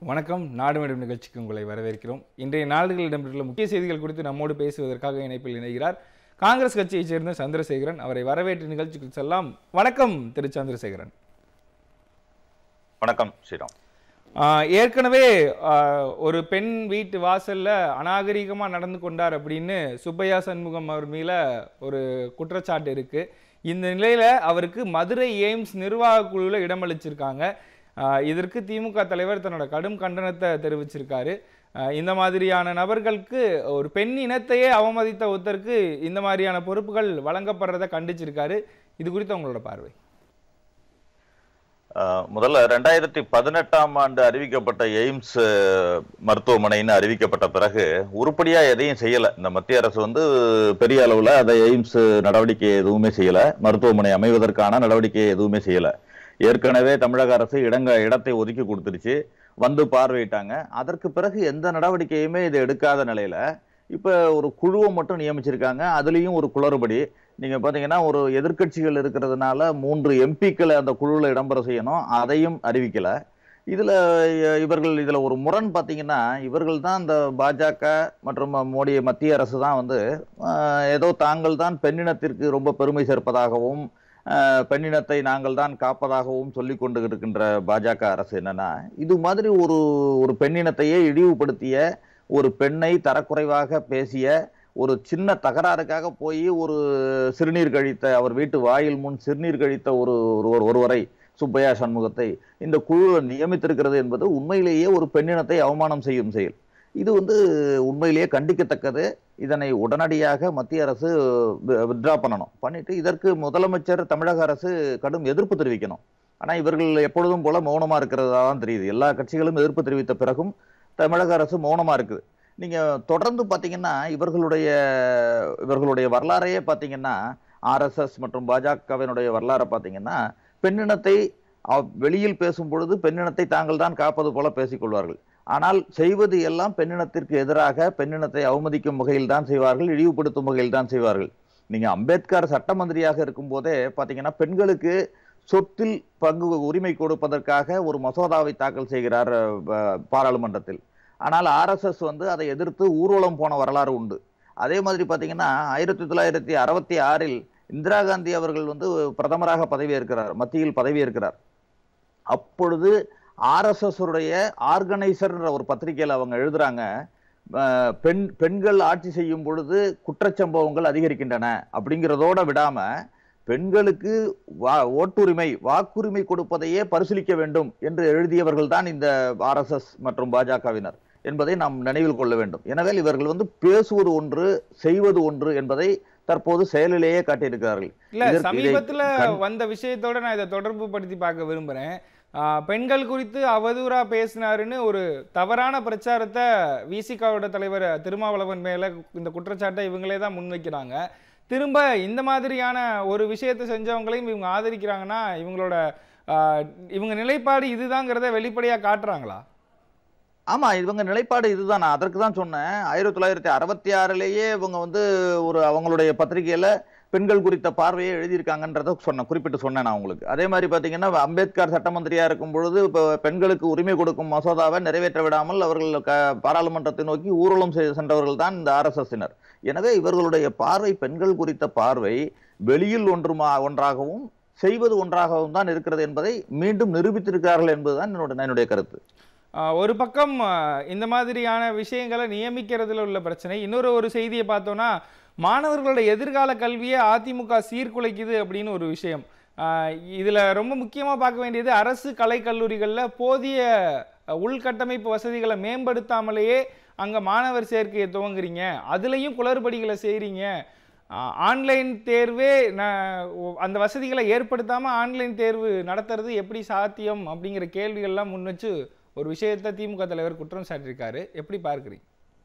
வணக்கம் நாடு மேடம் நிகழ்ச்சிக்கு உங்களை வரவேற்கிறோம் இன்றைய நாடுகளில் இடம்பெற்றுள்ள முக்கிய செய்திகள் குறித்து நம்மோடு பேசுவதற்காக இணைப்பில் இணைகிறார் காங்கிரஸ் கட்சியைச் சேர்ந்த சந்திரசேகரன் அவரை வரவேற்று நிகழ்ச்சிக்கு செல்லாம் வணக்கம் திரு சந்திரசேகரன் வணக்கம் ஸ்ரீராம் ஆஹ், ஏற்கனவே ஆஹ், ஒரு பெண் வீட்டு வாசல்ல அநாகரிகமா நடந்து கொண்டார் அப்படின்னு சுப்பையா சண்முகம் அவர் மேல ஒரு குற்றச்சாட்டு இருக்கு இந்த நிலையில அவருக்கு மதுரை எய்ம்ஸ் நிர்வாக குழுவில் இடமளிச்சிருக்காங்க ஆஹ், இதற்கு திமுக தலைவர் தன்னோட கடும் கண்டனத்தை தெரிவிச்சிருக்காரு ஆஹ், இந்த மாதிரியான நபர்களுக்கு ஒரு பெண் இனத்தையே அவமதித்த ஒருத்தருக்கு இந்த மாதிரியான பொறுப்புகள் வழங்கப்படுறதை கண்டிச்சிருக்காரு இது குறித்து உங்களோட பார்வை அஹ், முதல்ல ரெண்டாயிரத்தி பதினெட்டாம் ஆண்டு அறிவிக்கப்பட்ட எய்ம்ஸ் அஹ், மருத்துவமனைன்னு அறிவிக்கப்பட்ட பிறகு உருப்படியா எதையும் செய்யல இந்த மத்திய அரசு வந்து பெரிய அளவுல அதை எய்ம்ஸ் நடவடிக்கை எதுவுமே செய்யல மருத்துவமனை அமைவதற்கான நடவடிக்கை எதுவுமே செய்யல ஏற்கனவே தமிழக அரசு இடங்க இடத்தை ஒதுக்கி கொடுத்துருச்சு வந்து பார்வையிட்டாங்க அதற்கு பிறகு எந்த நடவடிக்கையுமே இது எடுக்காத நிலையில இப்ப ஒரு குழுவை மட்டும் நியமிச்சிருக்காங்க அதுலயும் ஒரு குளறுபடி நீங்க பாத்தீங்கன்னா ஒரு எதிர்க்கட்சிகள் இருக்கிறதுனால மூன்று எம்பிக்களை அந்த குழுவில் இடம்பெற செய்யணும் அதையும் அறிவிக்கல இதுல அஹ், இவர்கள் இதுல ஒரு முரண் பாத்தீங்கன்னா இவர்கள் தான் இந்த பாஜக மற்றும் மோடி மத்திய அரசு தான் வந்து அஹ், ஏதோ தாங்கள் தான் பெண்ணினத்திற்கு ரொம்ப பெருமை சேர்ப்பதாகவும் அஹ், பெண்ணினத்தை நாங்கள் தான் காப்பதாகவும் சொல்லி கொண்டு இருக்கின்ற பாஜக அரசு என்னன்னா இது மாதிரி ஒரு ஒரு பெண்ணினத்தையே இழிவுபடுத்திய ஒரு பெண்ணை தரக்குறைவாக பேசிய ஒரு சின்ன தகராறுக்காக போய் ஒரு சிறுநீர் கழித்த அவர் வீட்டு வாயில் முன் சிறுநீர் கழித்த ஒரு ஒருவர் ஒருவரை சுப்பையா சண்முகத்தை இந்த குழு நியமித்திருக்கிறது என்பது உண்மையிலேயே ஒரு பெண்ணினத்தை அவமானம் செய்யும் செயல் இது வந்து உண்மையிலேயே கண்டிக்கத்தக்கது இதனை உடனடியாக மத்திய அரசு வித்ரா பண்ணணும் பண்ணிட்டு இதற்கு முதலமைச்சர் தமிழக அரசு கடும் எதிர்ப்பு தெரிவிக்கணும் ஆனா இவர்கள் எப்பொழுதும் போல மௌனமா இருக்கிறதா தான் தெரியுது எல்லா கட்சிகளும் எதிர்ப்பு தெரிவித்த பிறகும் தமிழக அரசு மௌனமா இருக்குது நீங்க தொடர்ந்து பாத்தீங்கன்னா இவர்களுடைய இவர்களுடைய வரலாறையே பாத்தீங்கன்னா ஆர்எஸ்எஸ் மற்றும் பாஜகவினுடைய வரலாறை பாத்தீங்கன்னா பெண்ணினத்தை அவ்- வெளியில் பேசும் பொழுது பெண்ணினத்தை தாங்கள் தான் காப்பது போல பேசிக்கொள்வார்கள் ஆனால் செய்வது எல்லாம் பெண்ணினத்திற்கு எதிராக பெண்ணினத்தை அவமதிக்கும் வகையில் தான் செய்வார்கள் இழிவுபடுத்தும் வகையில் தான் செய்வார்கள் நீங்க அம்பேத்கர் சட்ட மந்திரியாக இருக்கும் போதே பாத்தீங்கன்னா பெண்களுக்கு சொத்தில் பங்கு உரிமை கொடுப்பதற்காக ஒரு மசோதாவை தாக்கல் செய்கிறார் அஹ், பாராளுமன்றத்தில் ஆனால் ஆர்எஸ்எஸ் வந்து அதை எதிர்த்து ஊர்வலம் போன வரலாறு உண்டு அதே மாதிரி பாத்தீங்கன்னா ஆயிரத்தி தொள்ளாயிரத்தி அறுபத்தி ஆறில் இந்திரா காந்தி அவர்கள் வந்து பிரதமராக பதவியேற்கிறார் மத்தியில் பதவியேற்கிறார் அப்பொழுது ஆர்எஸ்எஸ் உடைய ஆர்கனைசர் ஒரு பத்திரிகையில் அவங்க எழுதுறாங்க அஹ், பெண் பெண்கள் ஆட்சி செய்யும் பொழுது குற்றச்சம்பவங்கள் அதிகரிக்கின்றன அப்படிங்கிறதோட விடாம பெண்களுக்கு வா ஓட்டுரிமை வாக்குரிமை கொடுப்பதையே பரிசீலிக்க வேண்டும் என்று எழுதியவர்கள் தான் இந்த ஆர்எஸ்எஸ் மற்றும் பாஜகவினர் என்பதை நாம் நினைவில் கொள்ள வேண்டும் எனவே இவர்கள் வந்து பேசுவது ஒன்று செய்வது ஒன்று என்பதை தற்போது செயலிலேயே காட்டியிருக்கிறார்கள் இல்ல இதற்கு இதை சமீபத்துல கண்- வந்த விஷயத்தோட நான் இதை தொடர்பு படுத்தி பார்க்க விரும்புறேன் ஆஹ் பெண்கள் குறித்து அவதூறா பேசினாருன்னு ஒரு தவறான பிரச்சாரத்தை விசிகாவோட தலைவர் திருமாவளவன் மேல இந்த குற்றச்சாட்டை இவங்களே தான் முன்வைக்கிறாங்க திரும்ப இந்த மாதிரியான ஒரு விஷயத்தை செஞ்சவங்களையும் இவங்க ஆதரிக்கிறாங்கன்னா இவங்களோட ஆஹ் இவங்க நிலைப்பாடு இதுதாங்கிறத வெளிப்படையா காட்டுறாங்களா ஆமா இவங்க நிலைப்பாடு இதுதான் நான் அதற்கு தான் சொன்னேன் ஆயிரத்தி தொள்ளாயிரத்தி அறுபத்தி ஆறுலயே இவங்க வந்து ஒரு அவங்களுடைய பத்திரிகையில பெண்கள் குறித்த பார்வையை எழுதியிருக்காங்கன்றத சொன்னேன் குறிப்பிட்டு சொன்னேன் நான் உங்களுக்கு அதே மாதிரி பாத்தீங்கன்னா அம்பேத்கர் சட்ட மந்திரியா இருக்கும் பொழுது இப்போ பெண்களுக்கு உரிமை கொடுக்கும் மசோதாவை நிறைவேற்ற விடாமல் அவர்கள் க பாராளுமன்றத்தை நோக்கி ஊர்வலம் செய்து சென்றவர்கள் தான் இந்த ஆர்எஸ்எஸ்னர் எனவே இவர்களுடைய பார்வை பெண்கள் குறித்த பார்வை வெளியில் ஒன்றுமா ஒன்றாகவும் செய்வது ஒன்றாகவும் தான் இருக்கிறது என்பதை மீண்டும் நிரூபித்திருக்கிறார்கள் என்பதுதான் என்னோட என்னுடைய கருத்து ஆஹ் ஒரு பக்கம் ஆஹ் இந்த மாதிரியான விஷயங்களை நியமிக்கிறதுல உள்ள பிரச்சனை இன்னொரு ஒரு செய்தியை பார்த்தோம்னா மாணவர்களோட எதிர்கால கல்வியை அதிமுக சீர்குலைக்குது அப்படின்னு ஒரு விஷயம் ஆஹ் இதுல ரொம்ப முக்கியமா பார்க்க வேண்டியது அரசு கலைக்கல்லூரிகள்ல போதிய அஹ், உள்கட்டமைப்பு வசதிகளை மேம்படுத்தாமலேயே அங்க மாணவர் சேர்க்கையை துவங்குறீங்க அதுலயும் குளறுபடிகளை செய்றீங்க ஆஹ் ஆன்லைன் தேர்வே ந- ஒ- அந்த வசதிகளை ஏற்படுத்தாம ஆன்லைன் தேர்வு நடத்துறது எப்படி சாத்தியம் அப்படிங்கிற கேள்விகள்லாம் முன் வச்சு ஒரு விஷயத்தை திமுக தலைவர் குற்றம் சாட்டியிருக்காரு எப்படி பார்க்குறீங்க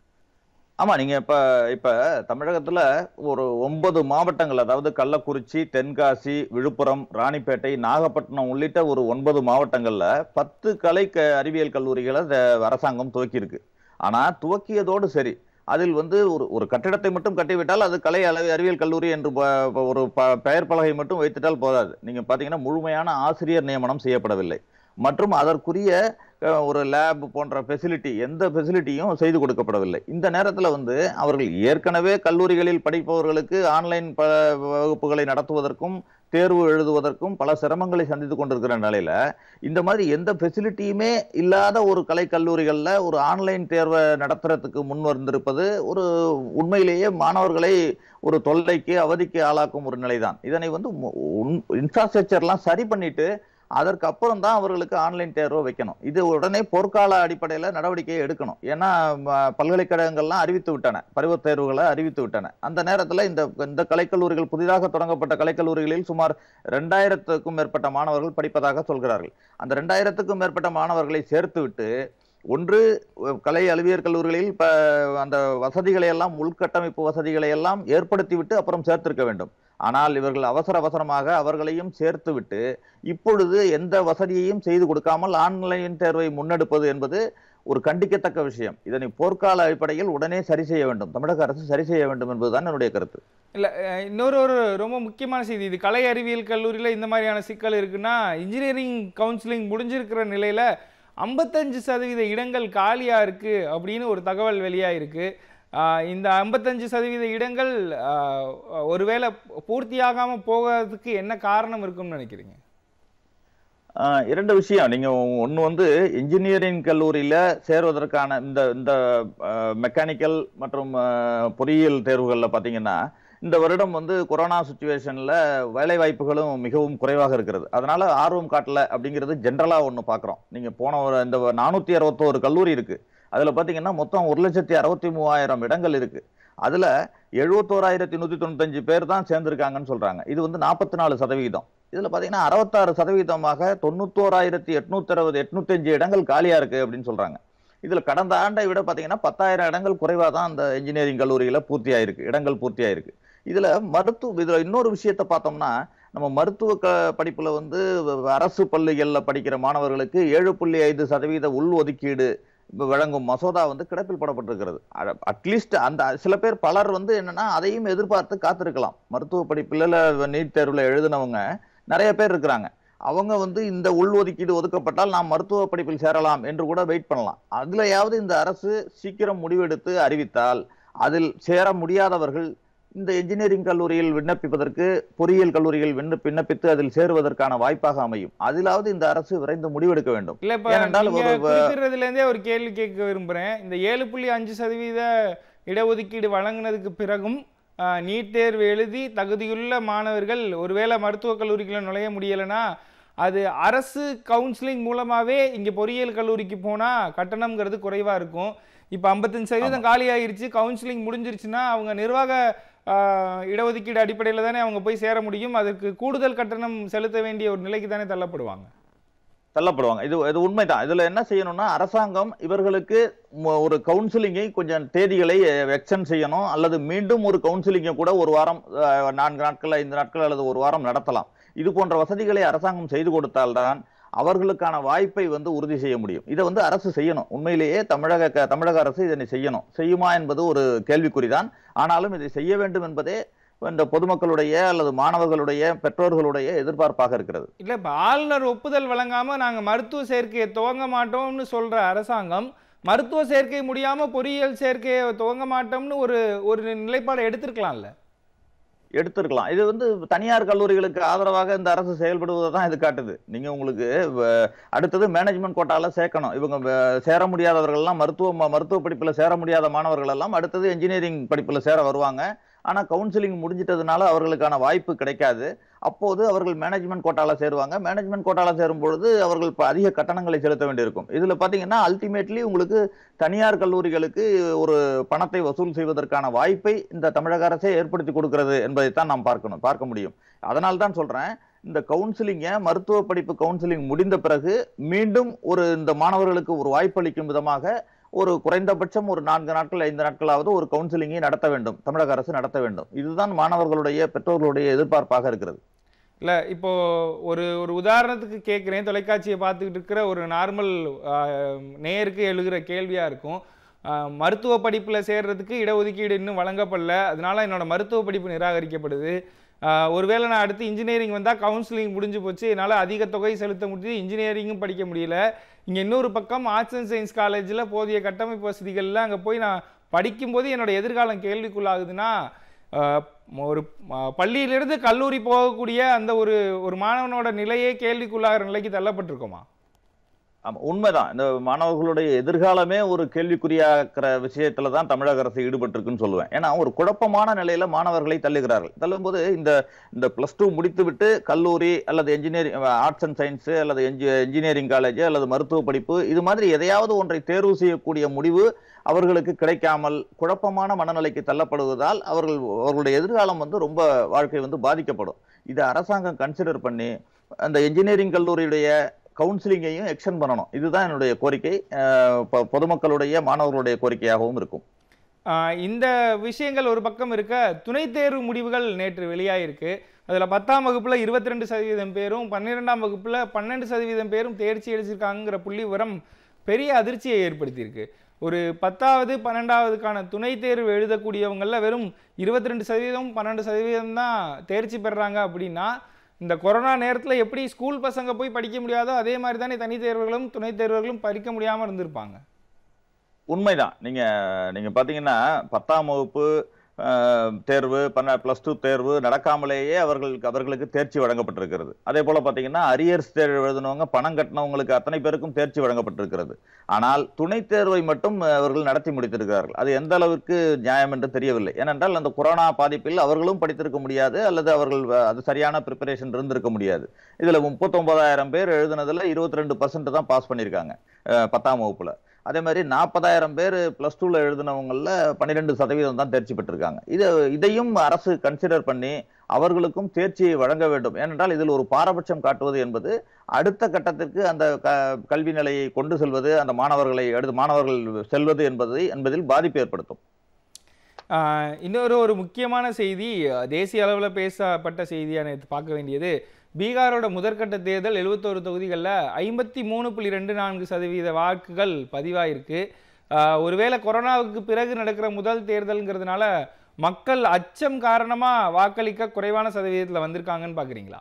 ஆமா நீங்க இப்ப இப்ப தமிழகத்துல ஒரு ஒன்பது மாவட்டங்கள் அதாவது கள்ளக்குறிச்சி தென்காசி விழுப்புரம் ராணிப்பேட்டை நாகப்பட்டினம் உள்ளிட்ட ஒரு ஒன்பது மாவட்டங்கள்ல பத்து கலை க- அறிவியல் கல்லூரிகளை இந்த அரசாங்கம் துவக்கியிருக்கு ஆனா துவக்கியதோடு சரி அதில் வந்து ஒரு ஒரு கட்டிடத்தை மட்டும் கட்டிவிட்டால் அது கலை அளவு அறிவியல் கல்லூரி என்று ப- ப- ஒரு ப- பெயர் பலகை மட்டும் வைத்துட்டால் போதாது நீங்க பாத்தீங்கன்னா முழுமையான ஆசிரியர் நியமனம் செய்யப்படவில்லை மற்றும் அதற்குரிய அஹ், ஒரு லேப் போன்ற ஃபெசிலிட்டி எந்த ஃபெசிலிட்டியும் செய்து கொடுக்கப்படவில்லை இந்த நேரத்தில் வந்து அவர்கள் ஏற்கனவே கல்லூரிகளில் படிப்பவர்களுக்கு ஆன்லைன் ப வகுப்புகளை நடத்துவதற்கும் தேர்வு எழுதுவதற்கும் பல சிரமங்களை சந்தித்து கொண்டிருக்கிற நிலையில இந்த மாதிரி எந்த ஃபெசிலிட்டியுமே இல்லாத ஒரு கலை கல்லூரிகளில் ஒரு ஆன்லைன் தேர்வை நடத்துறதுக்கு முன் வந்திருப்பது ஒரு உண்மையிலேயே மாணவர்களை ஒரு தொல்லைக்கு அவதிக்கு ஆளாக்கும் ஒரு நிலைதான் இதனை வந்து இன்ஃப்ராஸ்ட்ரக்சர்லாம் சரி பண்ணிட்டு அதற்கு அப்புறம் தான் அவர்களுக்கு ஆன்லைன் தேர்வை வைக்கணும் இது உடனே போர்க்கால அடிப்படையில் நடவடிக்கையை எடுக்கணும் ஏன்னா ம, பல்கலைக்கழகங்கள்லாம் அறிவித்து விட்டன பருவத் தேர்வுகளை அறிவித்து விட்டன அந்த நேரத்தில் இந்த இந்த கலைக்கல்லூரிகள் புதிதாக தொடங்கப்பட்ட கலைக்கல்லூரிகளில் சுமார் ரெண்டாயிரத்துக்கும் மேற்பட்ட மாணவர்கள் படிப்பதாக சொல்கிறார்கள் அந்த ரெண்டாயிரத்துக்கும் மேற்பட்ட மாணவர்களை சேர்த்து விட்டு ஒன்று அஹ், கலை அறிவியல் கல்லூரிகளில் இப்ப அந்த வசதிகளை எல்லாம் உள்கட்டமைப்பு வசதிகளை எல்லாம் ஏற்படுத்தி விட்டு அப்புறம் சேர்த்திருக்க வேண்டும் ஆனால் இவர்கள் அவசர அவசரமாக அவர்களையும் சேர்த்து விட்டு இப்பொழுது எந்த வசதியையும் செய்து கொடுக்காமல் ஆன்லைன் தேர்வை முன்னெடுப்பது என்பது ஒரு கண்டிக்கத்தக்க விஷயம் இதனை போர்க்கால அடிப்படையில் உடனே சரி செய்ய வேண்டும் தமிழக அரசு சரி செய்ய வேண்டும் என்பதுதான் என்னுடைய கருத்து இல்லை இன்னொரு ஒரு ரொம்ப முக்கியமான செய்தி இது கலை அறிவியல் கல்லூரியில் இந்த மாதிரியான சிக்கல் இருக்குன்னா இன்ஜினியரிங் கவுன்சிலிங் முடிஞ்சிருக்கிற நிலையில் ஐம்பத்தஞ்சு சதவீத இடங்கள் காலியாக இருக்குது அப்படின்னு ஒரு தகவல் வெளியாயிருக்கு ஆஹ் இந்த ஐம்பத்தஞ்சு சதவீத இடங்கள் ஆஹ் ஒருவேளை பூர்த்தியாகாமல் போகிறதுக்கு என்ன காரணம் இருக்கும்னு நினைக்கிறீங்க ஆஹ் இரண்டு விஷயம் நீங்க ஒன்று வந்து இன்ஜினியரிங் கல்லூரியில சேர்வதற்கான இந்த இந்த மெக்கானிக்கல் மற்றும் ஆஹ், பொறியியல் தேர்வுகளில் பார்த்தீங்கன்னா இந்த வருடம் வந்து கொரோனா சுச்சுவேஷன்ல வேலை வாய்ப்புகளும் மிகவும் குறைவாக இருக்கிறது அதனால ஆர்வம் காட்டல அப்படிங்கிறது ஜென்ரலா ஒன்று பார்க்குறோம் நீங்க போன ஒரு இந்த நானூற்றி அறுபத்தோரு கல்லூரி இருக்கு அதுல பார்த்தீங்கன்னா மொத்தம் ஒரு லட்சத்தி அறுபத்தி மூவாயிரம் இடங்கள் இருக்கு அதுல எழுபத்தோராயிரத்தி நூத்தி தொண்ணூத்தஞ்சு பேர் தான் சேர்ந்திருக்காங்கன்னு சொல்றாங்க இது வந்து நாற்பத்தி நாலு சதவீதம் இதுல பாத்தீங்கன்னா அறுபத்தாறு சதவீதமாக தொண்ணூத்தோராயிரத்தி எட்நூத்தி அறுபது எட்நூத்தஞ்சு இடங்கள் காலியா இருக்கு அப்படின்னு சொல்றாங்க இதுல கடந்த ஆண்டை விட பாத்தீங்கன்னா பத்தாயிரம் இடங்கள் குறைவா தான் அந்த இன்ஜினியரிங் கல்லூரியில பூர்த்தி ஆயிருக்கு இடங்கள் பூர்த்தி ஆயிருக்கு இதுல மருத்துவ இதுல இன்னொரு விஷயத்த பார்த்தோம்னா நம்ம மருத்துவ க படிப்புல வந்து அரசு பள்ளிகள்ல படிக்கிற மாணவர்களுக்கு ஏழு புள்ளி ஐந்து சதவீத உள் ஒதுக்கீடு வழங்கும் மசோதா வந்து கிடப்பில் போடப்பட்டிருக்கிறது அட்லீஸ்ட் அந்த சில பேர் பலர் வந்து என்னன்னா அதையும் எதிர்பார்த்து காத்திருக்கலாம் மருத்துவ படிப்புல நீட் தேர்வுல எழுதினவங்க நிறைய பேர் இருக்கிறாங்க அவங்க வந்து இந்த உள் ஒதுக்கீடு ஒதுக்கப்பட்டால் நாம் மருத்துவ படிப்பில் சேரலாம் என்று கூட வெயிட் பண்ணலாம் அதுலயாவது இந்த அரசு சீக்கிரம் முடிவெடுத்து அறிவித்தால் அதில் சேர முடியாதவர்கள் இந்த என்ஜினியரிங் கல்லூரியில் விண்ணப்பிப்பதற்கு பொறியியல் கல்லூரியில் விண்ணப்ப விண்ணப்பித்து அதில் சேருவதற்கான வாய்ப்பாக அமையும் அதிலாவது இந்த அரசு விரைந்து முடிவெடுக்க வேண்டும் இல்ல இப்ப ஏனென்றால் நீங்க ஒரு- குறிப்பிடுறதுல இருந்தே ஒரு கேள்வி கேட்க விரும்புறேன் இந்த ஏழு புள்ளி அஞ்சு சதவீத இடஒதுக்கீடு வழங்கினதுக்கு பிறகும் ஆஹ், நீட் தேர்வு எழுதி தகுதியுள்ள மாணவர்கள் ஒருவேளை மருத்துவக் கல்லூரிக்குள்ள நுழைய முடியலைன்னா அது அரசு கவுன்சிலிங் மூலமாவே இங்க பொறியியல் கல்லூரிக்கு போனா கட்டணம்ங்கிறது குறைவா இருக்கும் இப்போ ஐம்பத்தஞ்சு சதவீதம் காலி ஆயிருச்சு கவுன்சிலிங் முடிஞ்சிருச்சுன்னா அவங்க நிர்வாக ஆஹ், இடஒதுக்கீடு அடிப்படையில் தானே அவங்க போய் சேர முடியும் அதுக்கு கூடுதல் கட்டணம் செலுத்த வேண்டிய ஒரு நிலைக்கு தானே தள்ளப்படுவாங்க தள்ளப்படுவாங்க இது இது உண்மைதான் இதுல என்ன செய்யணும்னா அரசாங்கம் இவர்களுக்கு ம- ஒரு கவுன்சிலிங்கை கொஞ்சம் தேதிகளை எக்ஸ்டெண்ட் செய்யணும் அல்லது மீண்டும் ஒரு கவுன்சிலிங்கை கூட ஒரு வாரம் அஹ், நான்கு நாட்கள் ஐந்து நாட்கள் அல்லது ஒரு வாரம் நடத்தலாம் இது போன்ற வசதிகளை அரசாங்கம் செய்து கொடுத்தால்தான் அவர்களுக்கான வாய்ப்பை வந்து உறுதி செய்ய முடியும் இதை வந்து அரசு செய்யணும் உண்மையிலேயே தமிழக க- தமிழக அரசு இதனை செய்யணும் செய்யுமா என்பது ஒரு கேள்விக்குறிதான் ஆனாலும் இதை செய்ய வேண்டும் என்பதே இந்த பொதுமக்களுடைய அல்லது மாணவர்களுடைய பெற்றோர்களுடைய எதிர்பார்ப்பாக இருக்கிறது இல்ல இப்ப ஆளுநர் ஒப்புதல் வழங்காம நாங்க மருத்துவ சேர்க்கையை துவங்க மாட்டோம்னு சொல்ற அரசாங்கம் மருத்துவ சேர்க்கை முடியாம பொறியியல் சேர்க்கையை துவங்க மாட்டோம்னு ஒரு ஒரு நிலைப்பாடை எடுத்திருக்கலாம்ல எடுத்திருக்கலாம் இது வந்து தனியார் கல்லூரிகளுக்கு ஆதரவாக இந்த அரசு செயல்படுவதை தான் இது காட்டுது நீங்க உங்களுக்கு வ- அடுத்தது மேனேஜ்மெண்ட் கோட்டால சேர்க்கணும் இவங்க வ- சேர முடியாதவர்கள் எல்லாம் மருத்துவ ம- மருத்துவ படிப்புல சேர முடியாத மாணவர்கள் எல்லாம் அடுத்தது இன்ஜினியரிங் படிப்புல சேர வருவாங்க ஆனா கவுன்சிலிங் முடிஞ்சிட்டதுனால அவர்களுக்கான வாய்ப்பு கிடைக்காது அப்போது அவர்கள் மேனேஜ்மெண்ட் கோட்டால சேருவாங்க மேனேஜ்மெண்ட் கோட்டால சேரும் பொழுது அவர்கள் இப்ப அதிக கட்டணங்களை செலுத்த வேண்டியிருக்கும் இதுல பாத்தீங்கன்னா அல்டிமேட்லி உங்களுக்கு தனியார் கல்லூரிகளுக்கு ஒரு பணத்தை வசூல் செய்வதற்கான வாய்ப்பை இந்த தமிழக அரசே ஏற்படுத்தி கொடுக்கிறது என்பதைத்தான் நாம் பார்க்கணும் பார்க்க முடியும் அதனால தான் சொல்றேன் இந்த கவுன்சிலிங்கை மருத்துவ படிப்பு கவுன்சிலிங் முடிந்த பிறகு மீண்டும் ஒரு இந்த மாணவர்களுக்கு ஒரு வாய்ப்பளிக்கும் விதமாக ஒரு குறைந்தபட்சம் ஒரு நான்கு நாட்கள் ஐந்து நாட்களாவது ஒரு கவுன்சிலிங்கை நடத்த வேண்டும் தமிழக அரசு நடத்த வேண்டும் இதுதான் மாணவர்களுடைய பெற்றோர்களுடைய எதிர்பார்ப்பாக இருக்கிறது இல்ல இப்போ ஒரு ஒரு உதாரணத்துக்கு கேட்குறேன் தொலைக்காட்சியை பார்த்துக்கிட்டு இருக்கிற ஒரு நார்மல் நேயருக்கு எழுகிற கேள்வியா இருக்கும் ஆஹ், மருத்துவ படிப்புல சேர்றதுக்கு இடஒதுக்கீடு இன்னும் வழங்கப்படல அதனால என்னோட மருத்துவ படிப்பு நிராகரிக்கப்படுது ஆஹ் ஒருவேளை நான் அடுத்து இன்ஜினியரிங் வந்தால் கவுன்சிலிங் முடிஞ்சு போச்சு என்னால் அதிக தொகை செலுத்த முடியுது இன்ஜினியரிங்கும் படிக்க முடியல இங்கே இன்னொரு பக்கம் ஆர்ட்ஸ் அண்ட் சயின்ஸ் காலேஜில் போதிய கட்டமைப்பு வசதிகள்லாம் அங்கே போய் நான் படிக்கும்போது என்னோட எதிர்காலம் கேள்விக்குள்ளாகுதுன்னா ஆஹ் ஒரு ஆஹ் பள்ளியிலிருந்து கல்லூரி போகக்கூடிய அந்த ஒரு ஒரு மாணவனோட நிலையே கேள்விக்குள்ளாகிற நிலைக்கு தள்ளப்பட்டிருக்கோமா ஆமா உண்மைதான் இந்த மாணவர்களுடைய எதிர்காலமே ஒரு கேள்விக்குறியாக்குற விஷயத்துல தான் தமிழக அரசு ஈடுபட்டிருக்குன்னு சொல்லுவேன் ஏன்னா ஒரு குழப்பமான நிலையில மாணவர்களை தள்ளுகிறார்கள் தள்ளும்போது இந்த இந்த பிளஸ் டூ முடித்துவிட்டு கல்லூரி அல்லது என்ஜினியரிங் ஆர்ட்ஸ் அண்ட் சயின்ஸ் அல்லது என்ஜினியரிங் காலேஜ் அல்லது மருத்துவ படிப்பு இது மாதிரி எதையாவது ஒன்றை தேர்வு செய்யக்கூடிய முடிவு அவர்களுக்கு கிடைக்காமல் குழப்பமான மனநிலைக்கு தள்ளப்படுவதால் அவர்கள் அவர்களுடைய எதிர்காலம் வந்து ரொம்ப வாழ்க்கை வந்து பாதிக்கப்படும் இதை அரசாங்கம் கன்சிடர் பண்ணி அந்த என்ஜினியரிங் கல்லூரியுடைய கவுன்சிலிங்கையும் எக்ஸ்டெண்ட் பண்ணணும் இதுதான் என்னுடைய கோரிக்கை அஹ் பொ- பொதுமக்களுடைய மாணவர்களுடைய கோரிக்கையாகவும் இருக்கும் ஆஹ் இந்த விஷயங்கள் ஒரு பக்கம் இருக்க துணைத் தேர்வு முடிவுகள் நேற்று வெளியாயிருக்கு அதில் பத்தாம் வகுப்பில் இருபத்தி ரெண்டு சதவீதம் பேரும் பன்னிரெண்டாம் வகுப்பில் பன்னெண்டு சதவீதம் பேரும் தேர்ச்சி அடைச்சிருக்காங்கிற புள்ளி விவரம் பெரிய அதிர்ச்சியை ஏற்படுத்தியிருக்கு ஒரு பத்தாவது பன்னெண்டாவதுக்கான துணைத் தேர்வு எழுதக்கூடியவங்களில் வெறும் இருபத்தி ரெண்டு சதவீதம் பன்னெண்டு சதவீதம் தான் தேர்ச்சி பெறுறாங்க அப்படின்னா இந்த கொரோனா நேரத்தில் எப்படி ஸ்கூல் பசங்க போய் படிக்க முடியாதோ அதே மாதிரி தானே தனித் தேர்வுகளும் துணைத் தேர்வுகளும் படிக்க முடியாமல் இருந்திருப்பாங்க உண்மைதான் நீங்க நீங்க பாத்தீங்கன்னா பத்தாம் வகுப்பு அஹ், தேர்வு பன்ன பிளஸ் டூ தேர்வு நடக்காமலேயே அவர்களுக்கு அவர்களுக்கு தேர்ச்சி வழங்கப்பட்டிருக்கிறது அதே போல பாத்தீங்கன்னா அரியர்ஸ் தேர்வு எழுதினவங்க பணம் கட்டினவங்களுக்கு அத்தனை பேருக்கும் தேர்ச்சி வழங்கப்பட்டிருக்கிறது ஆனால் துணைத் தேர்வை மட்டும் அவர்கள் நடத்தி முடித்திருக்கிறார்கள் அது எந்த அளவுக்கு நியாயம் என்று தெரியவில்லை ஏனென்றால் அந்த கொரோனா பாதிப்பில் அவர்களும் படித்திருக்க முடியாது அல்லது அவர்கள் வ- அது சரியான ப்ரிப்பரேஷன் இருந்திருக்க முடியாது இதுல முப்பத்தொன்பதாயிரம் பேர் எழுதுனதுல இருபத்தி ரெண்டு பர்சன்ட் தான் பாஸ் பண்ணியிருக்காங்க அஹ், பத்தாம் வகுப்புல அதே மாதிரி நாற்பதாயிரம் பேர் பிளஸ் டூல எழுதினவங்கள பன்னிரெண்டு சதவீதம் தான் தேர்ச்சி பெற்றிருக்காங்க இது இதையும் அரசு கன்சிடர் பண்ணி அவர்களுக்கும் தேர்ச்சியை வழங்க வேண்டும் ஏனென்றால் இதில் ஒரு பாரபட்சம் காட்டுவது என்பது அடுத்த கட்டத்திற்கு அந்த க- கல்வி நிலையை கொண்டு செல்வது அந்த மாணவர்களை அடுத்து மாணவர்கள் செல்வது என்பதை என்பதில் பாதிப்பு ஏற்படுத்தும் ஆஹ் இன்னொரு ஒரு முக்கியமான செய்தி அஹ் தேசிய அளவில் பேசப்பட்ட செய்தியாக நேற்று பார்க்க வேண்டியது பீகாரோட முதற்கட்ட தேர்தல் எழுபத்தோரு தொகுதிகளில் ஐம்பத்தி மூணு புள்ளி ரெண்டு நான்கு சதவீத வாக்குகள் பதிவாயிருக்கு ஆஹ் ஒருவேளை கொரோனாவுக்கு பிறகு நடக்கிற முதல் தேர்தல்ங்கிறதுனால மக்கள் அச்சம் காரணமாக வாக்களிக்க குறைவான சதவீதத்தில் வந்திருக்காங்கன்னு பார்க்குறீங்களா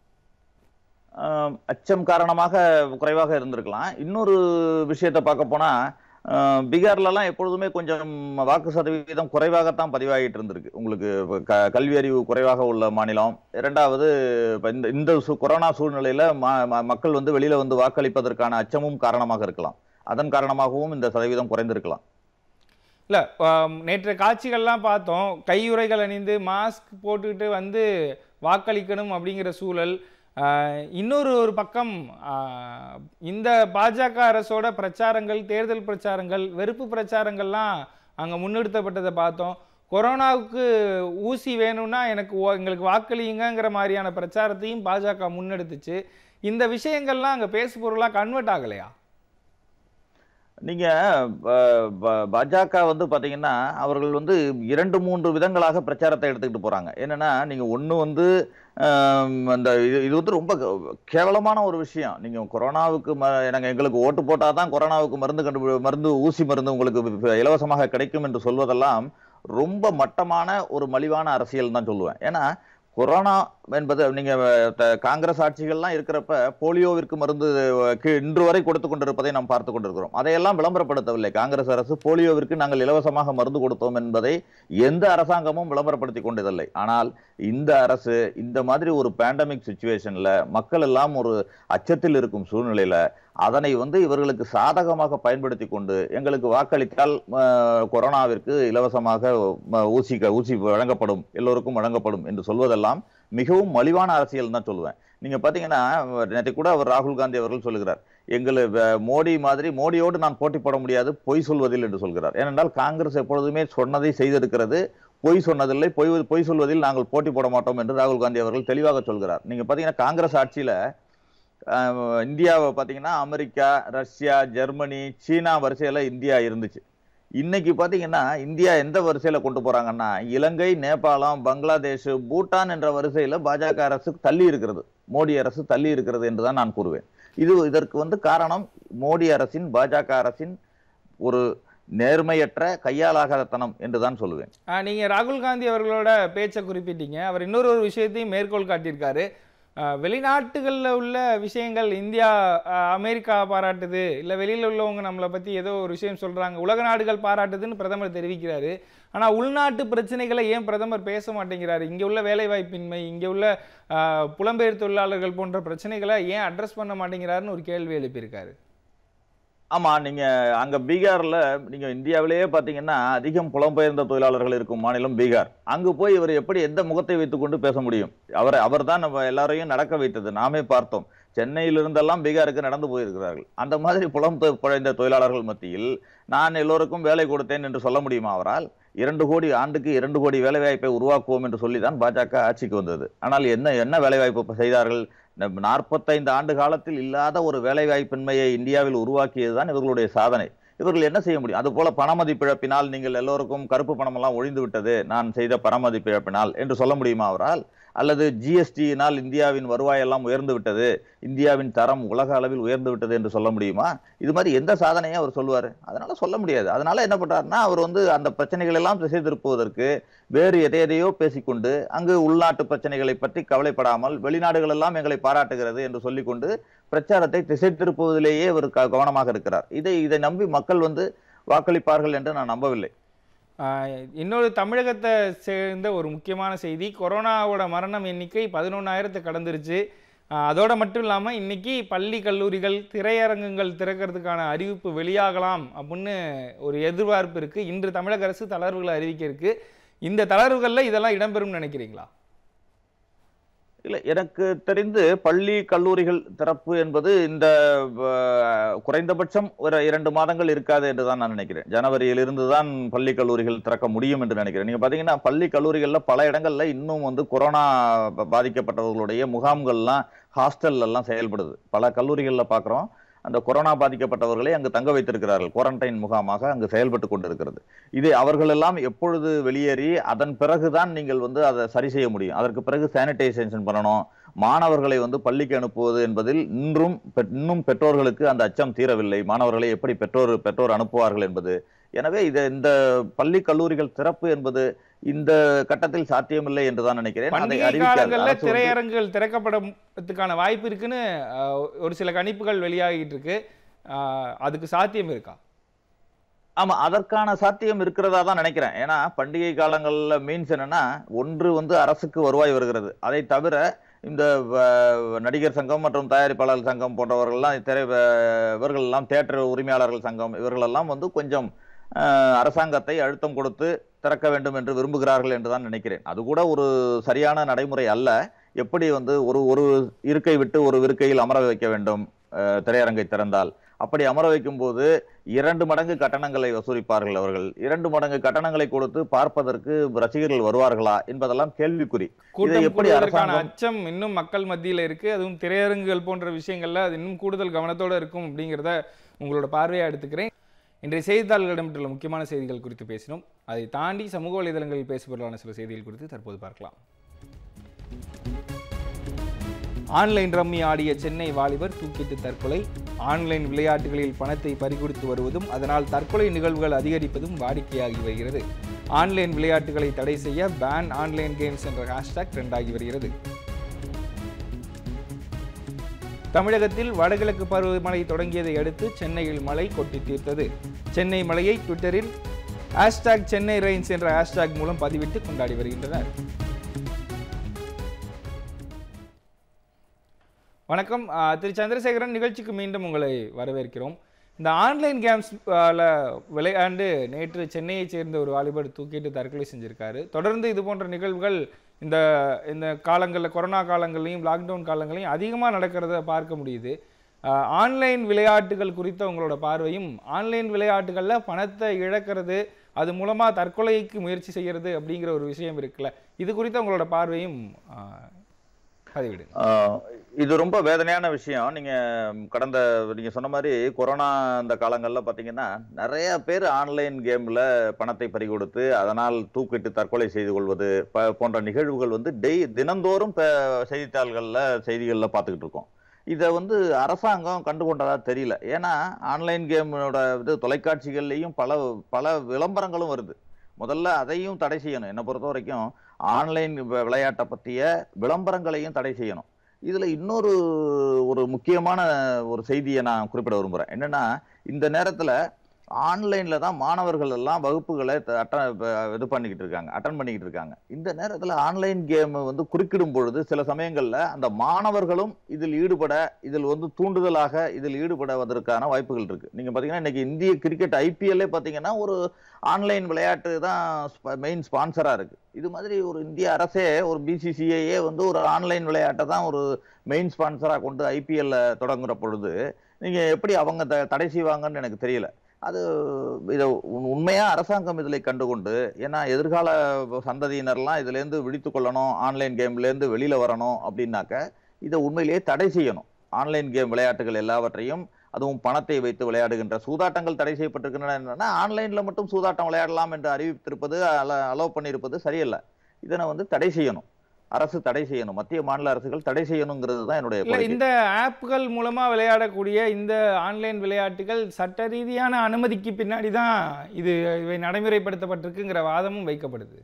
ஆஹ் அச்சம் காரணமாக குறைவாக இருந்திருக்கலாம் இன்னொரு விஷயத்தை பார்க்க போனா ஆஹ் பீகார்லலாம் எப்பொழுதுமே கொஞ்சம் வாக்கு சதவீதம் குறைவாகத்தான் பதிவாகிட்டு இருந்திருக்கு உங்களுக்கு இப்ப க- கல்வி அறிவு குறைவாக உள்ள மாநிலம் இரண்டாவது இப்ப இந்த இந்த சு- கொரோனா சூழ்நிலையில ம- ம- மக்கள் வந்து வெளியில வந்து வாக்களிப்பதற்கான அச்சமும் காரணமாக இருக்கலாம் அதன் காரணமாகவும் இந்த சதவீதம் குறைந்திருக்கலாம் இல்லை நேற்று காட்சிகள்லாம் பார்த்தோம் கையுறைகள் அணிந்து மாஸ்க் போட்டுக்கிட்டு வந்து வாக்களிக்கணும் அப்படிங்கிற சூழல் ஆஹ் இன்னொரு ஒரு பக்கம் ஆஹ் இந்த பாஜக அரசோட பிரச்சாரங்கள் தேர்தல் பிரச்சாரங்கள் வெறுப்பு பிரச்சாரங்கள்லாம் அங்கே முன்னெடுத்தப்பட்டதை பார்த்தோம் கொரோனாவுக்கு ஊசி வேணும்னா எனக்கு ஓ- எங்களுக்கு வாக்களியுங்கங்கிற மாதிரியான பிரச்சாரத்தையும் பாஜக முன்னெடுத்துச்சு இந்த விஷயங்கள்லாம் அங்கே பேசு பொருளாக கன்வெர்ட் ஆகலையா நீங்க ப- ப- பாஜக வந்து பாத்தீங்கன்னா அவர்கள் வந்து இரண்டு மூன்று விதங்களாக பிரச்சாரத்தை எடுத்துக்கிட்டு போறாங்க என்னன்னா நீங்க ஒண்ணு வந்து ஆம், அந்த இது இது வந்து ரொம்ப கேவலமான ஒரு விஷயம் நீங்க கொரோனாவுக்கு ம நாங்க எங்களுக்கு ஓட்டு போட்டாதான் கொரோனாவுக்கு மருந்து கண்டு மருந்து ஊசி மருந்து உங்களுக்கு இலவசமாக கிடைக்கும் என்று சொல்வதெல்லாம் ரொம்ப மட்டமான ஒரு மலிவான அரசியல் தான் சொல்லுவேன் ஏன்னா கொரோனா என்பது நீங்க த- காங்கிரஸ் ஆட்சிகள்லாம் இருக்கிறப்ப போலியோவிற்கு மருந்து கி- இன்று வரை கொடுத்து கொண்டிருப்பதை நாம் பார்த்து கொண்டிருக்கிறோம் அதையெல்லாம் விளம்பரப்படுத்தவில்லை காங்கிரஸ் அரசு போலியோவிற்கு நாங்கள் இலவசமாக மருந்து கொடுத்தோம் என்பதை எந்த அரசாங்கமும் விளம்பரப்படுத்தி கொண்டதில்லை ஆனால் இந்த அரசு இந்த மாதிரி ஒரு பேண்டமிக் சுச்சுவேஷன்ல மக்கள் எல்லாம் ஒரு அச்சத்தில் இருக்கும் சூழ்நிலையில அதனை வந்து இவர்களுக்கு சாதகமாக பயன்படுத்தி கொண்டு எங்களுக்கு வாக்களித்தால் அஹ், கொரோனாவிற்கு இலவசமாக ம, ஊசி க- ஊசி வழங்கப்படும் எல்லோருக்கும் வழங்கப்படும் என்று சொல்வதெல்லாம் மிகவும் மலிவான அரசியல் தான் சொல்லுவேன் நீங்க பாத்தீங்கன்னா நேற்று கூட அவர் ராகுல் காந்தி அவர்கள் சொல்லுகிறார் எங்களை வ- மோடி மாதிரி மோடியோடு நான் போட்டி போட முடியாது பொய் சொல்வதில் என்று சொல்கிறார் ஏனென்றால் காங்கிரஸ் எப்பொழுதுமே சொன்னதை செய்திருக்கிறது பொய் சொன்னதில்லை பொய் பொய் சொல்வதில் நாங்கள் போட்டி போட மாட்டோம் என்று ராகுல் காந்தி அவர்கள் தெளிவாக சொல்கிறார் நீங்க பாத்தீங்கன்னா காங்கிரஸ் ஆட்சியில அஹ், இந்தியாவை பாத்தீங்கன்னா அமெரிக்கா ரஷ்யா ஜெர்மனி சீனா வரிசையில இந்தியா இருந்துச்சு இன்னைக்கு பாத்தீங்கன்னா இந்தியா எந்த வரிசையில கொண்டு போறாங்கன்னா இலங்கை நேபாளம் பங்களாதேஷ் பூட்டான் என்ற வரிசையில பாஜக அரசு தள்ளி இருக்கிறது மோடி அரசு தள்ளி இருக்கிறது என்றுதான் நான் கூறுவேன் இது இதற்கு வந்து காரணம் மோடி அரசின் பாஜக அரசின் ஒரு நேர்மையற்ற கையாலாகாதத்தனம் என்றுதான் சொல்லுவேன் ஆ, நீங்க ராகுல் காந்தி அவர்களோட பேச்சை குறிப்பிட்டீங்க அவர் இன்னொரு ஒரு விஷயத்தையும் மேற்கோள் காட்டியிருக்காரு ஆ, வெளிநாட்டுகள்ல உள்ள விஷயங்கள் இந்தியா ஆ, அமெரிக்கா பாராட்டுது இல்ல வெளியில உள்ளவங்க நம்மளை பத்தி ஏதோ ஒரு விஷயம் சொல்றாங்க உலக நாடுகள் பாராட்டுதுன்னு பிரதமர் தெரிவிக்கிறாரு ஆனா உள்நாட்டு பிரச்சனைகளை ஏன் பிரதமர் பேச மாட்டேங்கிறாரு இங்க உள்ள வேலைவாய்ப்பின்மை இங்க உள்ள ஆ, புலம்பெயர் தொழிலாளர்கள் போன்ற பிரச்சனைகளை ஏன் அட்ரஸ் பண்ண மாட்டேங்கிறாருன்னு ஒரு கேள்வி எழுப்பியிருக்காரு ஆமா நீங்க அங்க பீகார்ல நீங்க இந்தியாவிலேயே பாத்தீங்கன்னா அதிகம் புலம்பெயர்ந்த தொழிலாளர்கள் இருக்கும் மாநிலம் பீகார் அங்கு போய் இவர் எப்படி எந்த முகத்தை வைத்துக்கொண்டு பேச முடியும் அவரை அவர்தான் நம்ம எல்லாரையும் நடக்க வைத்தது நாமே பார்த்தோம் சென்னையிலிருந்தெல்லாம் பீகாருக்கு நடந்து போயிருக்கிறார்கள் அந்த மாதிரி புலம்பெயர்ந்த தொழிலாளர்கள் மத்தியில் நான் எல்லோருக்கும் வேலை கொடுத்தேன் என்று சொல்ல முடியுமா அவரால் இரண்டு கோடி ஆண்டுக்கு இரண்டு கோடி வேலைவாய்ப்பை உருவாக்குவோம் என்று சொல்லி தான் பாஜக ஆட்சிக்கு வந்தது ஆனால் என்ன என்ன வேலைவாய்ப்பு செய்தார்கள் நாற்பத்தைந்து ஆண்டு காலத்தில் இல்லாத ஒரு வேலைவாய்ப்பின்மையை இந்தியாவில் உருவாக்கியதுதான் இவர்களுடைய சாதனை இவர்கள் என்ன செய்ய முடியும் அதுபோல பணமதிப்பிழப்பினால் நீங்கள் எல்லோருக்கும் கருப்பு பணமெல்லாம் ஒழிந்து விட்டது நான் செய்த பணமதிப்பிழப்பினால் என்று சொல்ல முடியுமா அவரால் அல்லது ஜிஎஸ்டியினால் இந்தியாவின் வருவாய் எல்லாம் உயர்ந்து விட்டது இந்தியாவின் தரம் உலக அளவில் உயர்ந்து விட்டது என்று சொல்ல முடியுமா இது மாதிரி எந்த சாதனையும் அவர் சொல்லுவார் அதனால சொல்ல முடியாது அதனால என்ன பண்றாருன்னா அவர் வந்து அந்த பிரச்சனைகள் எல்லாம் திசை திருப்புவதற்கு வேறு எதை எதையோ பேசிக்கொண்டு அங்கு உள்நாட்டு பிரச்சனைகளை பற்றி கவலைப்படாமல் வெளிநாடுகள் எல்லாம் எங்களை பாராட்டுகிறது என்று சொல்லிக்கொண்டு பிரச்சாரத்தை திசை திருப்புவதிலேயே அவர் க- கவனமாக இருக்கிறார் இதை இதை நம்பி மக்கள் வந்து வாக்களிப்பார்கள் என்று நான் நம்பவில்லை ஆஹ் இன்னொரு தமிழகத்தை சேர்ந்த ஒரு முக்கியமான செய்தி கொரோனாவோட மரணம் எண்ணிக்கை பதினொன்றாயிரத்தை கடந்துருச்சு ஆஹ் அதோட மட்டும் இல்லாமல் இன்னைக்கு பள்ளி கல்லூரிகள் திரையரங்குகள் திறக்கிறதுக்கான அறிவிப்பு வெளியாகலாம் அப்படின்னு ஒரு எதிர்பார்ப்பு இருக்கு இன்று தமிழக அரசு தளர்வுகளை அறிவிக்க இருக்கு இந்த தளர்வுகளில் இதெல்லாம் இடம்பெறும்னு நினைக்கிறீங்களா இல்ல எனக்கு தெரிந்து பள்ளி கல்லூரிகள் திறப்பு என்பது இந்த அஹ், குறைந்தபட்சம் ஒரு இரண்டு மாதங்கள் இருக்காது என்று தான் நான் நினைக்கிறேன் ஜனவரியிலிருந்து தான் பள்ளி கல்லூரிகள் திறக்க முடியும் என்று நினைக்கிறேன் நீங்க பாத்தீங்கன்னா பள்ளி கல்லூரிகள்ல பல இடங்கள்ல இன்னும் வந்து கொரோனா ப- பாதிக்கப்பட்டவர்களுடைய முகாம்கள்லாம் ஹாஸ்டல்ல எல்லாம் செயல்படுது பல கல்லூரிகள்ல பாக்குறோம் அந்த கொரோனா பாதிக்கப்பட்டவர்களை அங்கு தங்க வைத்திருக்கிறார்கள் குவாரண்டைன் முகாமாக அங்கு செயல்பட்டு கொண்டிருக்கிறது இது அவர்கள் எல்லாம் எப்பொழுது வெளியேறி அதன் பிறகுதான் நீங்கள் வந்து அதை சரி செய்ய முடியும் அதற்கு பிறகு சானிடைசேஷன் பண்ணணும் மாணவர்களை வந்து பள்ளிக்கு அனுப்புவது என்பதில் இன்றும் பெ- இன்னும் பெற்றோர்களுக்கு அந்த அச்சம் தீரவில்லை மாணவர்களை எப்படி பெற்றோர் பெற்றோர் அனுப்புவார்கள் என்பது எனவே இது இந்த பள்ளி கல்லூரிகள் திறப்பு என்பது இந்த கட்டத்தில் சாத்தியமில்லை என்றுதான் நினைக்கிறேன் அதை பண்டிகை அறிவிக்காது காலங்களில் அரசு வந்து- திரையரங்குகள் திறக்கப்படத்துக்கான வாய்ப்பு இருக்குன்னு ஆஹ் ஒரு சில கணிப்புகள் வெளியாகிட்டு இருக்கு ஆஹ் அதுக்கு சாத்தியம் இருக்கா ஆமா அதற்கான சாத்தியம் இருக்கிறதா தான் நினைக்கிறேன் ஏன்னா பண்டிகை காலங்கள்ல மீன்ஸ் என்னன்னா ஒன்று வந்து அரசுக்கு வருவாய் வருகிறது அதை தவிர இந்த வ- நடிகர் சங்கம் மற்றும் தயாரிப்பாளர் சங்கம் போன்றவர்கள்லாம் திரை வ- இவர்கள் எல்லாம் தியேட்டர் உரிமையாளர்கள் சங்கம் இவர்களெல்லாம் வந்து கொஞ்சம் அஹ், அரசாங்கத்தை அழுத்தம் கொடுத்து திறக்க வேண்டும் என்று விரும்புகிறார்கள் என்று தான் நினைக்கிறேன் அது கூட ஒரு சரியான நடைமுறை அல்ல எப்படி வந்து ஒரு ஒரு இருக்கை விட்டு ஒரு இருக்கையில் அமர வைக்க வேண்டும் அஹ், திரையரங்கை திறந்தால் அப்படி அமர வைக்கும் போது இரண்டு மடங்கு கட்டணங்களை வசூலிப்பார்கள் அவர்கள் இரண்டு மடங்கு கட்டணங்களை கொடுத்து பார்ப்பதற்கு ரசிகர்கள் வருவார்களா என்பதெல்லாம் கேள்விக்குறி கூட்டம் எப்படி கூடுவதற்கான அரசாங்கம் அச்சம் இன்னும் மக்கள் மத்தியில இருக்கு அதுவும் திரையரங்குகள் போன்ற விஷயங்கள்ல அது இன்னும் கூடுதல் கவனத்தோட இருக்கும் அப்படிங்கிறத உங்களோட பார்வையா எடுத்துக்கிறேன் இன்றைய செய்தித்தாள்களிடம் உள்ள முக்கியமான செய்திகள் குறித்து பேசினோம் அதை தாண்டி சமூக வலைதளங்களில் பேசப்படலான சில செய்திகள் குறித்து தற்போது பார்க்கலாம் ஆன்லைன் ரம்மி ஆடிய சென்னை வாலிபர் தூக்கிட்டு தற்கொலை ஆன்லைன் விளையாட்டுகளில் பணத்தை பறிகொடுத்து வருவதும் அதனால் தற்கொலை நிகழ்வுகள் அதிகரிப்பதும் வாடிக்கையாகி வருகிறது ஆன்லைன் விளையாட்டுகளை தடை செய்ய பேன் ஆன்லைன் கேம்ஸ் என்ற ஹேஷ்டாக் ட்ரெண்டாகி வருகிறது தமிழகத்தில் வடகிழக்கு பருவமழை தொடங்கியதை அடுத்து சென்னையில் மழை கொட்டி தீர்த்தது சென்னை மழையை ட்விட்டரில் ஹேஷ்டாக் சென்னை ரெயின்ஸ் என்ற ஹேஷ்டாக் மூலம் பதிவிட்டு கொண்டாடி வருகின்றனர் வணக்கம் ஆஹ் திரு சந்திரசேகரன் நிகழ்ச்சிக்கு மீண்டும் உங்களை வரவேற்கிறோம் இந்த ஆன்லைன் கேம்ஸ் விளையாண்டு நேற்று சென்னையைச் சேர்ந்த ஒரு வாலிபர் தூக்கிட்டு தற்கொலை செஞ்சிருக்காரு தொடர்ந்து இது போன்ற நிகழ்வுகள் இந்த இந்த காலங்களில் கொரோனா காலங்கள்லையும் லாக்டவுன் காலங்களையும் அதிகமாக நடக்கிறத பார்க்க முடியுது ஆஹ் ஆன்லைன் விளையாட்டுகள் குறித்த உங்களோட பார்வையும் ஆன்லைன் விளையாட்டுகளில் பணத்தை இழக்கிறது அது மூலமாக தற்கொலைக்கு முயற்சி செய்கிறது அப்படிங்கிற ஒரு விஷயம் இருக்குல்ல இது குறித்த உங்களோட பார்வையும் ஆஹ் பதிவிடுங்க ஆஹ் இது ரொம்ப வேதனையான விஷயம் நீங்க கடந்த நீங்க சொன்ன மாதிரி கொரோனா அந்த காலங்கள்ல பாத்தீங்கன்னா நிறைய பேர் ஆன்லைன் கேம்ல பணத்தை பறிகொடுத்து அதனால் தூக்கிட்டு தற்கொலை செய்து கொள்வது ப- போன்ற நிகழ்வுகள் வந்து டெய் தினந்தோறும் ப- செய்தித்தாள்கள்ல செய்திகள்ல பார்த்துக்கிட்டு இருக்கோம் இதை வந்து அரசாங்கம் கண்டுகொண்டதா தெரியல ஏன்னா ஆன்லைன் கேமோட இது தொலைக்காட்சிகள்லையும் பல பல விளம்பரங்களும் வருது முதல்ல அதையும் தடை செய்யணும் என்னை பொறுத்த வரைக்கும் ஆன்லைன் விளையாட்டை பற்றிய விளம்பரங்களையும் தடை செய்யணும் இதுல இன்னொரு ஒரு முக்கியமான ஒரு செய்தியை நான் குறிப்பிட விரும்புறேன் என்னன்னா இந்த நேரத்துல ஆன்லைன்ல தான் மாணவர்கள் எல்லாம் வகுப்புகளை த- அட்ட ப- இது பண்ணிக்கிட்டு இருக்காங்க அட்டன் பண்ணிக்கிட்டு இருக்காங்க இந்த நேரத்துல ஆன்லைன் கேம் வந்து குறுக்கிடும் பொழுது சில சமயங்கள்ல அந்த மாணவர்களும் இதில் ஈடுபட இதில் வந்து தூண்டுதலாக இதில் ஈடுபடுவதற்கான வாய்ப்புகள் இருக்கு நீங்க பாத்தீங்கன்னா இன்னைக்கு இந்திய கிரிக்கெட் ஐபிஎல்லே பாத்தீங்கன்னா ஒரு ஆன்லைன் விளையாட்டு தான் மெயின் ஸ்பான்சரா இருக்கு இது மாதிரி ஒரு இந்திய அரசே ஒரு பிசிசிஐயே வந்து ஒரு ஆன்லைன் விளையாட்டை தான் ஒரு மெயின் ஸ்பான்சரா கொண்டு ஐபிஎல்ல தொடங்குற பொழுது நீங்க எப்படி அவங்க த- தடை செய்வாங்கன்னு எனக்கு தெரியல அது இதை உண்- உண்மையா அரசாங்கம் இதில் கண்டுகொண்டு ஏன்னா எதிர்கால சந்ததியினர்லாம் இதுல இருந்து விழித்து கொள்ளணும் ஆன்லைன் கேம்ல இருந்து வெளியில வரணும் அப்படின்னாக்க இதை உண்மையிலேயே தடை செய்யணும் ஆன்லைன் கேம் விளையாட்டுகள் எல்லாவற்றையும் அதுவும் பணத்தை வைத்து விளையாடுகின்ற சூதாட்டங்கள் தடை செய்யப்பட்டிருக்கின்றன என்னன்னா ஆன்லைன்ல மட்டும் சூதாட்டம் விளையாடலாம் என்று அறிவித்திருப்பது அலோவ் பண்ணியிருப்பது சரியில்லை இதனை வந்து தடை செய்யணும் அரசு தடை செய்யணும் மத்திய மாநில அரசுகள் தடை செய்யணுங்கிறது தான் என்னுடைய இல்ல கோரிக்கை. இந்த ஆப்புகள் மூலமா விளையாடக்கூடிய இந்த ஆன்லைன் விளையாட்டுகள் சட்ட ரீதியான அனுமதிக்கு பின்னாடி தான் இது இவை நடைமுறைப்படுத்தப்பட்டிருக்குங்கிற வாதமும் வைக்கப்படுது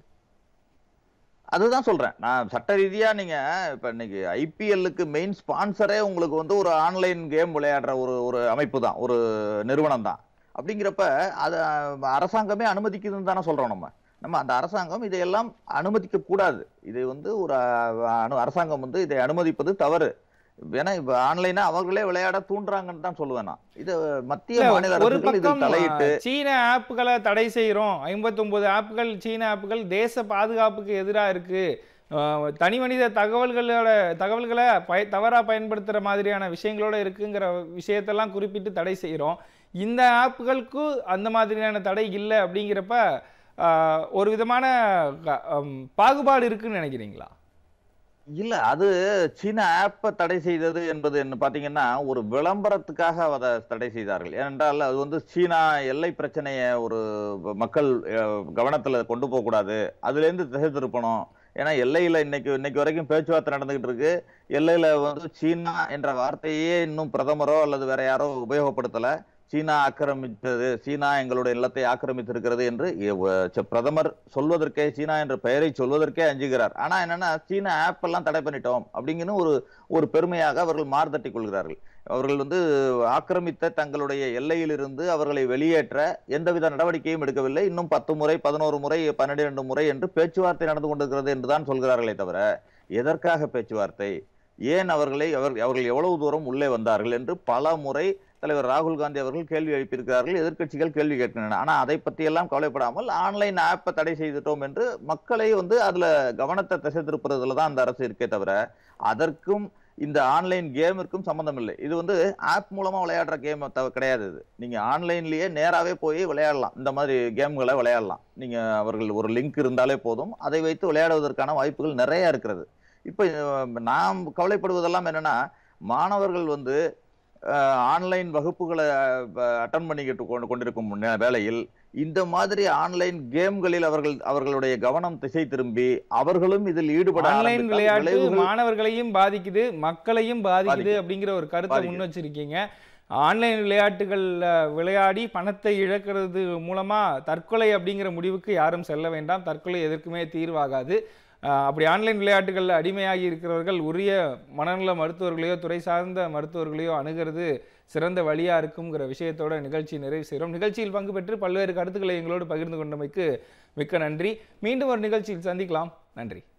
அதுதான் சொல்றேன் நான் சட்ட ரீதியா நீங்க இப்ப இன்னைக்கு ஐபிஎல்லுக்கு மெயின் ஸ்பான்சரே உங்களுக்கு வந்து ஒரு ஆன்லைன் கேம் விளையாடுற ஒரு ஒரு அமைப்பு தான் ஒரு நிறுவனம் தான் அப்படிங்கிறப்ப அது அஹ், அரசாங்கமே அனுமதிக்குதுன்னு தானே சொல்றோம் நம்ம நம்ம அந்த அரசாங்கம் இதையெல்லாம் அனுமதிக்க கூடாது இதை வந்து ஒரு அஹ், அனு அரசாங்கம் வந்து இதை அனுமதிப்பது தவறு ஏன்னா இப்ப ஆன்லைனா அவர்களே விளையாட தூண்டுறாங்கன்னு தான் சொல்லுவேன் நான் இது மத்திய இல்ல, மாநில ஒரு அரசுகள் இதில் பக்கம் தலையிட்டு அஹ், சீன ஆப்புகளை தடை செய்கிறோம் ஐம்பத்தொன்பது ஆப்புகள் சீன ஆப்புகள் தேச பாதுகாப்புக்கு எதிராக இருக்கு அஹ், தனி மனித தகவல்களோட தகவல்களை பய தவறாக பயன்படுத்துகிற மாதிரியான விஷயங்களோட இருக்குங்கிற விஷயத்தெல்லாம் குறிப்பிட்டு தடை செய்கிறோம் இந்த ஆப்புகளுக்கு அந்த மாதிரியான தடை இல்லை அப்படிங்கிறப்ப அஹ், ஒரு விதமான க- ஹம், பாகுபாடு இருக்குன்னு நினைக்கிறீங்களா இல்ல அது சீன ஆப்பை தடை செய்தது என்பது என்ன பாத்தீங்கன்னா ஒரு விளம்பரத்துக்காக அதை தடை செய்தார்கள் ஏனென்றால் அது வந்து சீனா எல்லை பிரச்சனையை ஒரு மக்கள் அஹ், கவனத்துல கொண்டு போக கூடாது அதுல இருந்து திசை திருப்பணும் ஏன்னா எல்லையில இன்னைக்கு இன்னைக்கு வரைக்கும் பேச்சுவார்த்தை நடந்துகிட்டு இருக்கு எல்லையில வந்து சீனா என்ற வார்த்தையே இன்னும் பிரதமரோ அல்லது வேற யாரோ உபயோகப்படுத்தல சீனா ஆக்கிரமித்தது சீனா எங்களுடைய நிலத்தை ஆக்கிரமித்திருக்கிறது என்று எ- வ- ச- பிரதமர் சொல்வதற்கே சீனா என்ற பெயரை சொல்வதற்கே அஞ்சுகிறார் ஆனா என்னன்னா சீனா ஆப் எல்லாம் தடை பண்ணிட்டோம் அப்படிங்கன்னு ஒரு ஒரு பெருமையாக அவர்கள் மார்தட்டி கொள்கிறார்கள் அவர்கள் வந்து ஆக்கிரமித்த தங்களுடைய எல்லையிலிருந்து அவர்களை வெளியேற்ற எந்தவித நடவடிக்கையும் எடுக்கவில்லை இன்னும் பத்து முறை பதினோரு முறை பன்னிரண்டு முறை என்று பேச்சுவார்த்தை நடந்து கொண்டிருக்கிறது என்றுதான் சொல்கிறார்களே தவிர எதற்காக பேச்சுவார்த்தை ஏன் அவர்களை அவர் அவர்கள் எவ்வளவு தூரம் உள்ளே வந்தார்கள் என்று பல முறை தலைவர் ராகுல் காந்தி அவர்கள் கேள்வி எழுப்பியிருக்கிறார்கள் எதிர்க்கட்சிகள் கேள்வி கேட்கின்றன ஆனா அதை பற்றி எல்லாம் கவலைப்படாமல் ஆன்லைன் ஆப்பை தடை செய்துட்டோம் என்று மக்களை வந்து அதுல கவனத்தை திசை திருப்புறதுல தான் அந்த அரசு இருக்கே தவிர அதற்கும் இந்த ஆன்லைன் கேமிற்கும் சம்பந்தம் இல்லை இது வந்து ஆப் மூலமா விளையாடுற கேம் கிடையாது இது நீங்க ஆன்லைன்லயே நேராவே போய் விளையாடலாம் இந்த மாதிரி கேம்களை விளையாடலாம் நீங்க அவர்கள் ஒரு லிங்க் இருந்தாலே போதும் அதை வைத்து விளையாடுவதற்கான வாய்ப்புகள் நிறைய இருக்கிறது இப்போ நாம் கவலைப்படுவதெல்லாம் என்னன்னா மாணவர்கள் வந்து ஆன்லைன் வகுப்புகளை அட்டன் பண்ணிக்கிட்டு கொண்டு கொண்டிருக்கும் நே- வேளையில் இந்த மாதிரி ஆன்லைன் கேம்களில் அவர்கள் அவர்களுடைய கவனம் திசை திரும்பி அவர்களும் இதில் ஈடுபட ஆன்லைன் ஆரம்பித்தால் விளையாட்டு விளைவுகள் மாணவர்களையும் பாதிக்குது மக்களையும் பாதிக்குது பாதிக்குது. அப்படிங்கிற ஒரு கருத்தை பாதிக்குது. முன் வச்சிருக்கீங்க ஆன்லைன் விளையாட்டுகள்ல விளையாடி பணத்தை இழக்கிறது மூலமா தற்கொலை அப்படிங்கிற முடிவுக்கு யாரும் செல்ல வேண்டாம் தற்கொலை எதற்குமே தீர்வாகாது ஆஹ் அப்படி ஆன்லைன் விளையாட்டுகளில் அடிமையாகி இருக்கிறவர்கள் உரிய மனநல மருத்துவர்களையோ துறை சார்ந்த மருத்துவர்களையோ அணுகிறது சிறந்த வழியா இருக்குங்கிற விஷயத்தோட நிகழ்ச்சி நிறைவு செய்கிறோம் நிகழ்ச்சியில் பங்கு பெற்று பல்வேறு கருத்துக்களை எங்களோடு பகிர்ந்து கொண்டமைக்கு மிக்க நன்றி மீண்டும் ஒரு நிகழ்ச்சியில் சந்திக்கலாம் நன்றி